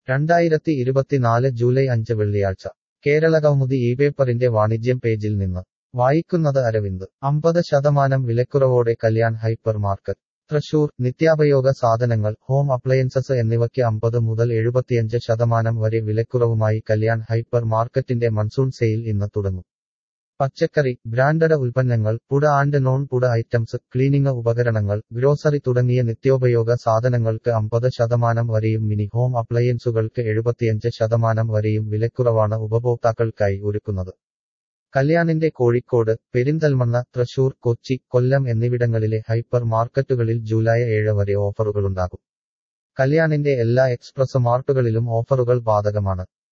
രണ്ടായിരത്തി ഇരുപത്തിനാല് ജൂലൈ അഞ്ച് വെള്ളിയാഴ്ച കേരളകൗമുദി ഈ പേപ്പറിന്റെ വാണിജ്യം പേജിൽ നിന്ന് വായിക്കുന്നത് അരവിന്ദ് അമ്പത് ശതമാനം വിലക്കുറവോടെ കല്യാൺ ഹൈപ്പർ മാർക്കറ്റ് തൃശൂർ നിത്യാപയോഗ സാധനങ്ങൾ ഹോം അപ്ലയൻസസ് എന്നിവയ്ക്ക് അമ്പത് മുതൽ എഴുപത്തിയഞ്ച് ശതമാനം വരെ വിലക്കുറവുമായി കല്യാൺ ഹൈപ്പർ മാർക്കറ്റിന്റെ മൺസൂൺ സെയിൽ ഇന്ന് തുടങ്ങും പച്ചക്കറി ബ്രാൻഡഡ് ഉൽപ്പന്നങ്ങൾ food and non food items cleaning ഉപകരണങ്ങൾ ഗ്രോസറി തുടങ്ങിയ നിത്യോപയോഗ സാധനങ്ങൾക്ക് അമ്പത് ശതമാനം വരെയും മിനി ഹോം അപ്ലയൻസുകൾക്ക് എഴുപത്തിയഞ്ച് ശതമാനം വരെയും വിലക്കുറവാണ് ഉപഭോക്താക്കൾക്കായി ഒരുക്കുന്നത് കല്യാണിന്റെ കോഴിക്കോട് പെരിന്തൽമണ്ണ തൃശൂർ കൊച്ചി കൊല്ലം എന്നിവിടങ്ങളിലെ ഹൈപ്പർ മാർക്കറ്റുകളിൽ ജൂലൈ ഏഴ് വരെ ഓഫറുകളുണ്ടാകും കല്യാണിന്റെ എല്ലാ എക്സ്പ്രസ് മാർട്ടുകളിലും ഓഫറുകൾ ബാധകമാണ്